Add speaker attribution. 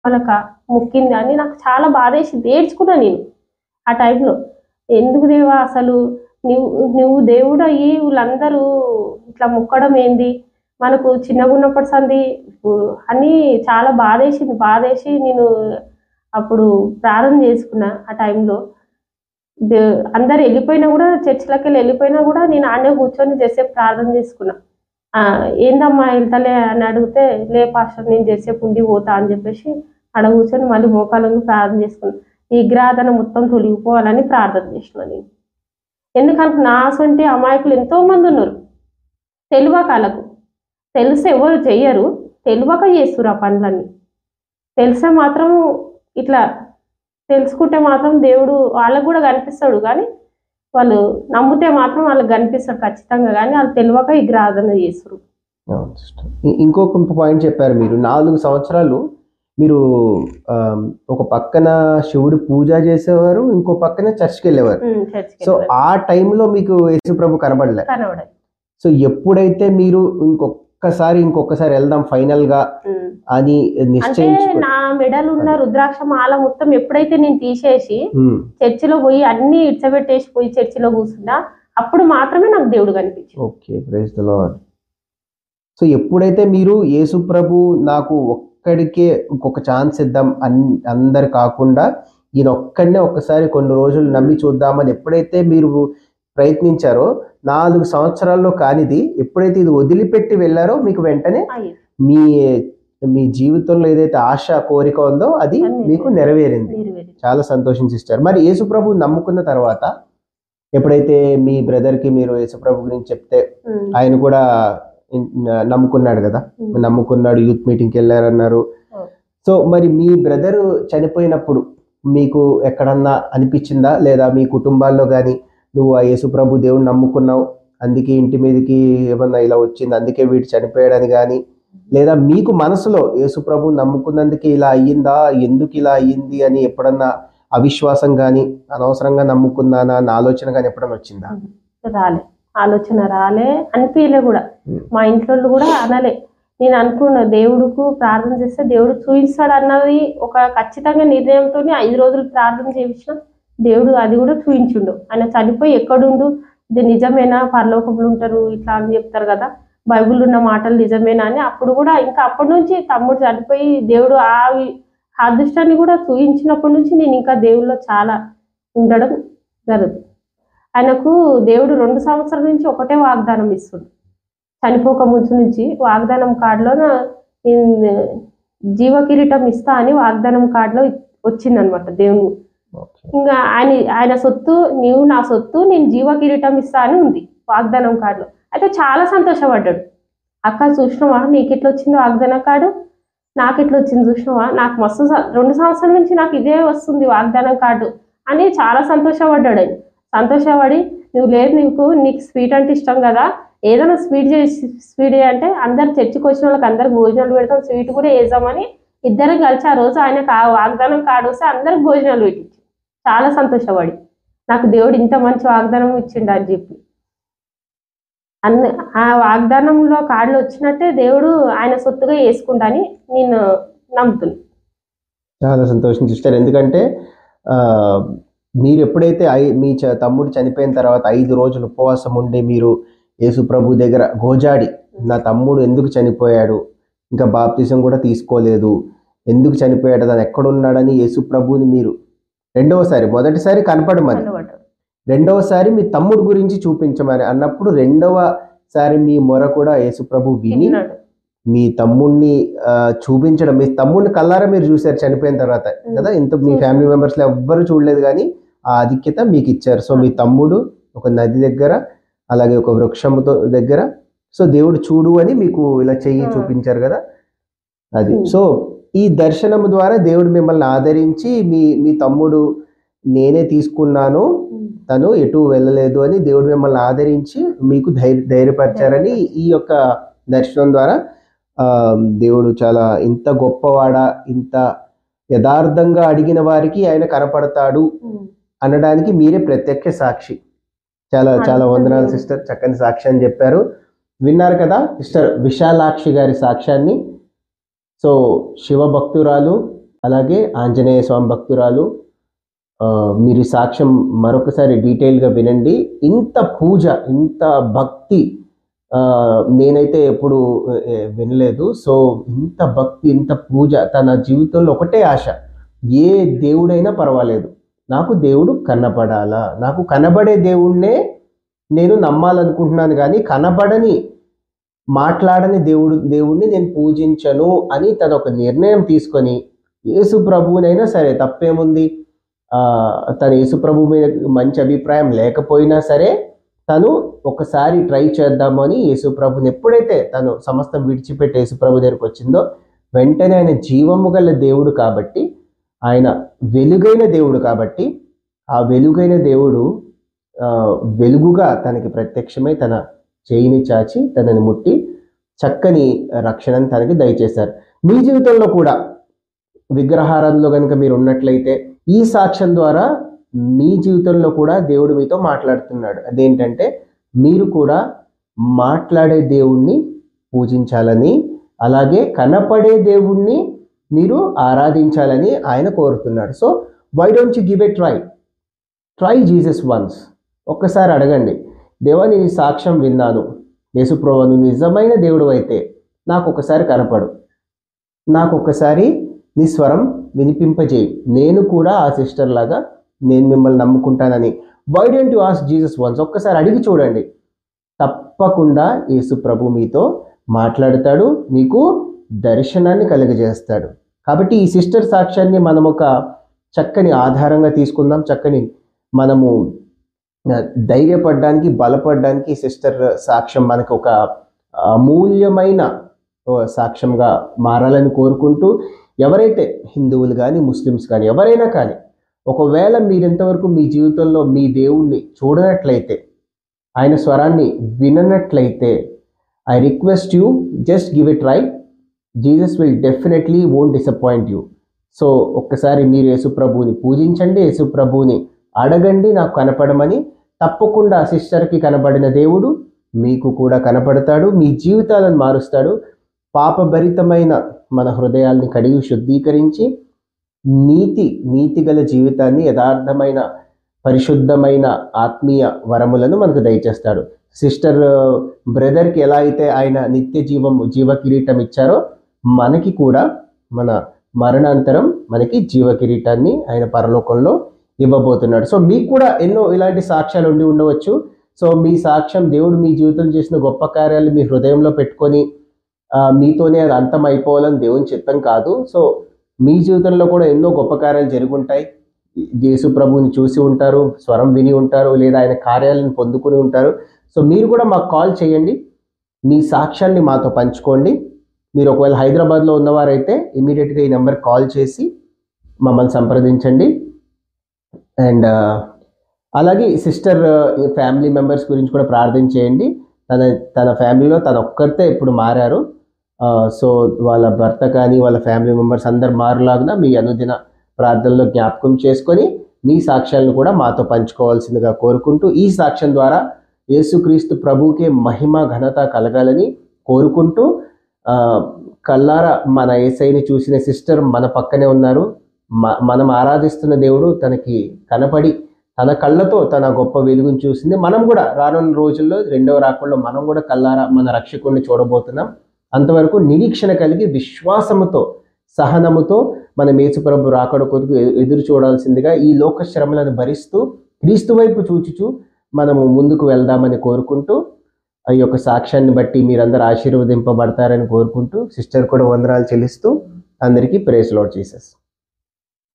Speaker 1: వాళ్ళక మొక్కింది అని నాకు చాలా బాధేసింది ఏడ్చుకున్నా నేను ఆ టైంలో ఎందుకు దేవా అసలు నువ్వు నువ్వు దేవుడు అయ్యి వీళ్ళందరూ ఇట్లా మొక్కడం ఏంది మనకు చిన్నగా ఉన్నప్పటి సంది ఇప్పుడు అని చాలా బాధేసింది బాధేసి నేను అప్పుడు ప్రార్థన చేసుకున్నా ఆ టైంలో దే- అందరు వెళ్ళిపోయినా కూడా చర్చిలోకి వెళ్ళి వెళ్ళిపోయినా కూడా నేను ఆడే కూర్చొని చేసే ప్రార్థన చేసుకున్నా ఆ, ఏందమ్మా వెళ్తలే అని అడిగితే లే పాస్టర్ నేను చేసేపు ఉండి పోతా అని చెప్పేసి ఆడ కూర్చొని మళ్ళీ మోకాళ్ళకు ప్రార్థన చేసుకున్నా ఈ విగ్రహాధన మొత్తం తొలగిపోవాలని ప్రార్థన చేసిన నేను ఎందుకంటే నా అసంటి అమాయకులు ఎంతో మంది ఉన్నారు తెలియక వాళ్ళకు తెలిసి ఎవరు చెయ్యరు తెలియక చేస్తురు ఆ పనులన్నీ తెలిసే మాత్రం ఇట్లా తెలుసుకుంటే మాత్రం దేవుడు వాళ్ళకు కూడా కనిపిస్తాడు కానీ వాళ్ళు నమ్మితే మాత్రం వాళ్ళకి కనిపిస్తాడు ఖచ్చితంగా కానీ వాళ్ళు తెలియక విగ్రహాధన చేస్తారు
Speaker 2: అవును sister. ఇ- ఇంకొక పాయింట్ చెప్పారు మీరు నాలుగు సంవత్సరాలు మీరు ఆ, ఒక పక్కన శివుడు పూజ చేసేవారు ఇంకో పక్కన చర్చ్కి వెళ్ళేవారు
Speaker 1: ఉమ్, చర్చికి
Speaker 2: సో
Speaker 1: వెళ్ళాలి.
Speaker 2: ఆ టైంలో మీకు యేసు ప్రభు కనబడలే
Speaker 1: కనబడదు
Speaker 2: సో ఎప్పుడైతే మీరు ఇంకొకసారి ఇంకొకసారి వెళ్దాం ఫైనల్ గా
Speaker 1: ఉమ్.
Speaker 2: అని
Speaker 1: అంటే
Speaker 2: నిశ్చయించుకో
Speaker 1: నా మెడలు ఉన్న రుద్రాక్ష మాల మొత్తం ఎప్పుడైతే నేను తీసేసి
Speaker 2: ఉమ్,
Speaker 1: చర్చిలో పోయి అన్ని ఇడ్చబెట్టేసి పోయి చర్చిలో కూర్చున్నా అప్పుడు మాత్రమే నాకు దేవుడు కనిపించింది
Speaker 2: okay praise the lord so ఎప్పుడైతే మీరు యేసు ప్రభు నాకు ఒక్కడికే ఇంకొక ఛాన్స్ ఇద్దాం అన్ అందరు కాకుండా ఈయన ఒక్కడనే ఒక్కసారి కొన్ని రోజులు నమ్మి చూద్దామని ఎప్పుడైతే మీరు ప్రయత్నించారో నాలుగు సంవత్సరాల్లో కానిది ఎప్పుడైతే ఇది వదిలిపెట్టి వెళ్ళారో మీకు వెంటనే
Speaker 1: అయ్యి
Speaker 2: మీ మీ జీవితంలో ఏదైతే ఆశ కోరిక ఉందో అది
Speaker 1: అన్నీ
Speaker 2: మీకు నెరవేరింది
Speaker 1: నెరవేరింది.
Speaker 2: చాలా సంతోషించిస్తారు మరి యేసుప్రభు నమ్ముకున్న తర్వాత ఎప్పుడైతే మీ బ్రదర్కి మీరు యేసుప్రభు గురించి చెప్తే
Speaker 1: ఉమ్.
Speaker 2: ఆయన కూడా ఇన్- నమ్ముకున్నాడు కదా
Speaker 1: ఉమ్.
Speaker 2: నమ్ముకున్నాడు యూత్ మీటింగ్కి వెళ్ళారన్నారు
Speaker 1: ఓ.
Speaker 2: సో మరి మీ బ్రదర్ చనిపోయినప్పుడు మీకు ఎక్కడన్నా అనిపించిందా లేదా మీ కుటుంబాల్లో కానీ నువ్వు ఆ యేసుప్రభు దేవుని నమ్ముకున్నావు అందుకే ఇంటి మీదకి ఏమన్నా ఇలా వచ్చింది అందుకే వీడు చనిపోయాడని కానీ లేదా మీకు మనసులో యేసుప్రభు నమ్ముకున్నందుకే ఇలా అయ్యిందా ఎందుకు ఇలా అయ్యింది అని ఎప్పుడన్నా అవిశ్వాసం కానీ అనవసరంగా నమ్ముకున్నానా అన్న ఆలోచన కానీ ఎప్పుడన్నా వచ్చిందా
Speaker 1: రాలే ఆలోచన రాలే అనిపించలే కూడా
Speaker 2: ఉమ్.
Speaker 1: మా ఇంట్లో వాళ్ళు కూడా అనలే నేను అనుకున్న దేవుడుకు ప్రార్థన చేస్తే దేవుడు చూపిస్తాడు అన్నది ఒక ఖచ్చితంగా నిర్ణయంతో ఐదు రోజులు ప్రార్థన చేయించిన దేవుడు అది కూడా చూపించుండు ఆయన చనిపోయి ఎక్కడుండు ఇది నిజమేనా పరలోకంలో ఉంటారు ఇట్లా అని చెప్తారు కదా బైబిల్ ఉన్న మాటలు నిజమేనా అని అప్పుడు కూడా ఇంకా అప్పటి నుంచి తమ్ముడు చనిపోయి దేవుడు ఆ వి- ఆ అదృష్టాన్ని కూడా చూపించినప్పటి నుంచి నేను ఇంకా దేవుళ్ళలో చాలా ఉండడం జరుగుతుంది ఆయనకు దేవుడు రెండు సంవత్సరాల నుంచి ఒకటే వాగ్దానం ఇస్తుంది చనిపోక ముందు నుంచి వాగ్దానం కార్డులో నేను జీవ కిరీటం ఇస్తా అని వాగ్దానం కార్డులో వచ్చిందనమాట దేవుని
Speaker 2: ఓకే
Speaker 1: ఇంకా ఆయన ఆయన సొత్తు నీవు నా సొత్తు నేను జీవ కిరీటం ఇస్తా అని ఉంది వాగ్దానం కార్డులో అయితే చాలా సంతోషపడ్డాడు అక్క చూసినావా నీకు ఎట్లా వచ్చింది వాగ్దానం కార్డు నాకు ఎట్లా వచ్చింది చూసినావా నాకు మస్తు స- రెండు సంవత్సరాల నుంచి నాకు ఇదే వస్తుంది వాగ్దానం కార్డు అని చాలా సంతోషపడ్డాడు ఆయన సంతోషపడి నువ్వు లేదు నీకు నీకు స్వీట్ అంటే ఇష్టం కదా ఏదైనా స్వీట్ చేసి స్వీట్ అంటే అందరు చర్చికి వచ్చిన వాళ్ళకి అందరికి భోజనాలు పెడతాం స్వీట్ కూడా వేద్దామని ఇద్దరం కలిసి ఆ రోజు ఆయనకు ఆ వాగ్దానం కార్డు వస్తే అందరికి భోజనాలు పెట్టించు చాలా సంతోషపడి నాకు దేవుడు ఇంత మంచి వాగ్దానం ఇచ్చిండు అని చెప్పి అన్న ఆ వాగ్దానంలో కార్డులు వచ్చినట్టే దేవుడు ఆయన సొత్తుగా వేసుకుంటా అని నేను నమ్ముతున్నాను
Speaker 2: చాలా సంతోషం సిస్టర్ ఎందుకంటే ఆ, మీరు ఎప్పుడైతే ఐ మీ చ- తమ్ముడు చనిపోయిన తర్వాత ఐదు రోజులు ఉపవాసం ఉండి మీరు యేసు ప్రభు దగ్గర గోజాడి నా తమ్ముడు ఎందుకు చనిపోయాడు ఇంకా బాప్తిజం కూడా తీసుకోలేదు ఎందుకు చనిపోయాడు తను ఎక్కడున్నాడని యేసు ప్రభుని మీరు రెండవసారి మొదటిసారి కనపడమని
Speaker 1: కనబడ్డాడు.
Speaker 2: రెండవసారి మీ తమ్ముడు గురించి చూపించమని అన్నప్పుడు రెండవసారి మీ మొర కూడా యేసు ప్రభు విని
Speaker 1: విన్నాడు
Speaker 2: మీ తమ్ముడిని ఆ, చూపించడం మీ తమ్ముడిని కల్లారా మీరు చూశారు చనిపోయిన తర్వాత కదా ఇంత మీ ఫ్యామిలీ మెంబర్స్ లో ఎవ్వరు చూడలేదు కానీ ఆ ఆధిక్యత మీకు ఇచ్చారు సో మీ తమ్ముడు ఒక నది దగ్గర అలాగే ఒక వృక్షముతో దగ్గర సో దేవుడు చూడు అని మీకు ఇలా చెయ్యి
Speaker 1: Hmm.
Speaker 2: చూపించారు కదా అది
Speaker 1: Hmm.
Speaker 2: సో ఈ దర్శనం ద్వారా దేవుడు మిమ్మల్ని ఆదరించి మీ మీ తమ్ముడు నేనే తీసుకున్నాను తను ఎటు వెళ్ళలేదు అని దేవుడు మిమ్మల్ని ఆదరించి మీకు ధైర్య ధైర్యపరిచారని ఈ యొక్క దర్శనం ద్వారా ఆ, దేవుడు చాలా ఇంత గొప్పవాడా ఇంత యథార్థంగా అడిగిన వారికి ఆయన కనపడతాడు
Speaker 1: ఉమ్.
Speaker 2: అనడానికి మీరే ప్రత్యక్ష సాక్షి చాలా చాలా వందనాలు
Speaker 1: అద్భుతం.
Speaker 2: సిస్టర్ చక్కని సాక్షి అని చెప్పారు విన్నారు కదా సిస్టర్ విశాలాక్షి గారి సాక్ష్యాన్ని సో శివ భక్తురాలు అలాగే ఆంజనేయ స్వామి భక్తురాలు ఆ, మీరు ఈ సాక్ష్యం మరొకసారి డీటెయిల్గా వినండి ఇంత పూజ ఇంత భక్తి ఆ, నేనైతే ఎప్పుడు ఏ, వినలేదు సో ఇంత భక్తి ఇంత పూజ తన జీవితంలో ఒకటే ఆశ ఏ దేవుడైనా పర్వాలేదు నాకు దేవుడు కనపడాలా నాకు కనబడే దేవుణ్ణే నేను నమ్మాలనుకుంటున్నాను కానీ కనబడని మాట్లాడని దేవుడు దేవుణ్ణి నేను పూజించను అని తను ఒక నిర్ణయం తీసుకొని యేసు ప్రభువునైనా సరే తప్పేముంది ఆ, తన యేసు ప్రభు మీద మంచి అభిప్రాయం లేకపోయినా సరే తను ఒకసారి ట్రై చేద్దాము అని యేసు ప్రభుని ఎప్పుడైతే తను సమస్తం విడిచిపెట్టి యేసు ప్రభు దగ్గరికి వచ్చిందో వెంటనే ఆయన జీవము గల దేవుడు కాబట్టి ఆయన వెలుగైన దేవుడు కాబట్టి ఆ వెలుగైన దేవుడు ఆ, వెలుగుగా తనకి ప్రత్యక్షమై తన చేయిని చాచి తనని ముట్టి చక్కని రక్షణను తనకి దయచేశారు మీ జీవితంలో కూడా విగ్రహారాధనలో కనుక మీరు ఉన్నట్లయితే ఈ సాక్ష్యం ద్వారా మీ జీవితంలో కూడా దేవుడు మీతో మాట్లాడుతున్నాడు అదేంటంటే మీరు కూడా మాట్లాడే దేవుణ్ణి పూజించాలని అలాగే కనపడే దేవుణ్ణి మీరు ఆరాధించాలని ఆయన కోరుతున్నాడు so why don't you give a try try Jesus once ఒక్కసారి అడగండి దేవా నేను ఈ సాక్ష్యం విన్నాను యేసుప్రభు నువ్వు నిజమైన దేవుడు అయితే నాకు ఒకసారి కనపడు నాకు ఒకసారి నీ స్వరం వినిపింపజేయి నేను కూడా ఆ సిస్టర్ లాగా నేను మిమ్మల్ని నమ్ముకుంటానని why don't you ask Jesus once ఒక్కసారి అడిగి చూడండి తప్పకుండా యేసు ప్రభు మీతో మాట్లాడతాడు మీకు దర్శనాన్ని కలుగజేస్తాడు కాబట్టి ఈ సిస్టర్ సాక్ష్యాన్ని మనం ఒక చక్కని ఆధారంగా తీసుకుందాం చక్కని మనము ఆ, ధైర్యపడడానికి బలపడడానికి ఈ సిస్టర్ సాక్ష్యం మనకు ఒక అమూల్యమైన ఓ, సాక్ష్యంగా మారాలని కోరుకుంటూ ఎవరైతే హిందువులు కానీ ముస్లిమ్స్ కానీ ఎవరైనా కానీ ఒకవేళ మీరు ఇంతవరకు మీ జీవితంలో మీ దేవుణ్ణి చూడనట్లయితే ఆయన స్వరాన్ని విననట్లయితే I request you just give it try Jesus will definitely won't disappoint you so ఒక్కసారి మీరు యేసుప్రభువుని పూజించండి యేసుప్రభువుని అడగండి నాకు కనపడమని తప్పకుండా సిస్టర్కి కనబడిన దేవుడు మీకు కూడా కనపడతాడు మీ జీవితాలను మారుస్తాడు పాపభరితమైన మన హృదయాల్ని కడిగి శుద్ధీకరించి నీతి నీతిగల జీవితాన్ని యథార్థమైన పరిశుద్ధమైన ఆత్మీయ వరములను మనకు దయచేస్తాడు సిస్టర్ బ్రదర్కి ఎలా అయితే ఆయన నిత్య జీవం జీవ కిరీటం ఇచ్చారో మనకి కూడా మన మరణాంతరం మనకి జీవ కిరీటాన్ని ఆయన పరలోకంలో ఇవ్వబోతున్నాడు సో మీకు కూడా ఎన్నో ఇలాంటి సాక్ష్యాలు ఉండి ఉండవచ్చు సో మీ సాక్ష్యం దేవుడు మీ జీవితంలో చేసిన గొప్ప కార్యాలు మీ హృదయంలో పెట్టుకొని ఆ, మీతోనే అది అంతం అయిపోవాలని దేవుని చిత్తం కాదు సో మీ జీవితంలో కూడా ఎన్నో గొప్ప కార్యాలు జరుగుంటాయి యేసు ప్రభువుని చూసి ఉంటారు స్వరం విని ఉంటారు లేదా ఆయన కార్యాలను పొందుకుని ఉంటారు సో మీరు కూడా మాకు కాల్ చేయండి మీ సాక్ష్యాన్ని మాతో పంచుకోండి మీరు ఒకవేళ హైదరాబాద్లో ఉన్నవారైతే ఇమీడియట్గా ఈ నెంబర్ కాల్ చేసి మమ్మల్ని సంప్రదించండి అండ్ అలాగే సిస్టర్ ఫ్యామిలీ మెంబర్స్ గురించి కూడా ప్రార్థన చేయండి తన తన ఫ్యామిలీలో తన ఒక్కరితే ఇప్పుడు మారారు సో వాళ్ళ భర్త కానీ వాళ్ళ ఫ్యామిలీ మెంబర్స్ అందరు మారులాగున మీ అనుదిన ప్రార్థనలో జ్ఞాపకం చేసుకొని మీ సాక్ష్యాలను కూడా మాతో పంచుకోవాల్సిందిగా కోరుకుంటూ ఈ సాక్ష్యం ద్వారా యేసుక్రీస్తు ప్రభువుకే మహిమ ఘనత కలగాలని కోరుకుంటూ ఆ, కల్లారా మన ఏసైని చూసిన సిస్టర్ మన పక్కనే ఉన్నారు మ- మనం ఆరాధిస్తున్న దేవుడు తనకి కనపడి తన కళ్ళతో తన గొప్ప వెలుగుని చూసింది మనం కూడా రానున్న రోజుల్లో రెండవ రాకుండా మనం కూడా కల్లారా మన రక్షకుడిని చూడబోతున్నాం అంతవరకు నిరీక్షణ కలిగి విశ్వాసముతో సహనముతో మన మేసుప్రభు రాకడ కొరకు ఎ- ఎదురు చూడాల్సిందిగా ఈ లోక శ్రమలను భరిస్తూ క్రీస్తు వైపు చూచుచూ మనము ముందుకు వెళ్దామని కోరుకుంటూ ఈ యొక్క సాక్ష్యాన్ని బట్టి మీరందరూ ఆశీర్వదింపబడతారని కోరుకుంటూ సిస్టర్ కూడా వందనాలు చెల్లిస్తూ అందరికీ ప్రేస్ లోడ్ చేసేసి